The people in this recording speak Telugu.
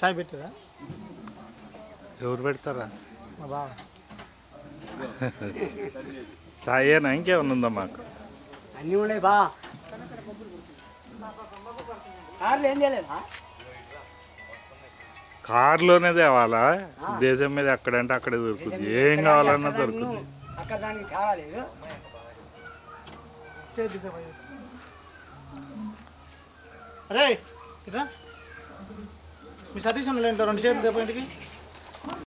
చాయ్ పెట్టిరా ఎవరు పెడతారా మా బావ చాయేనా ఇంకేమన్నా ఉందా మాకు అన్నీ ఉన్నాయి బా కార్లు ఏం చేయలేదా కారులోనే తేవాలా దేశం మీద ఎక్కడంటే అక్కడే దొరుకుతుంది ఏం కావాలన్నా దొరుకుతుంది అక్కడ దానికి తేడా లేదు చేతి అరే ఇట్రా మీ సతీష్ అన్న రెండు చేతులు దేప ఇంటికి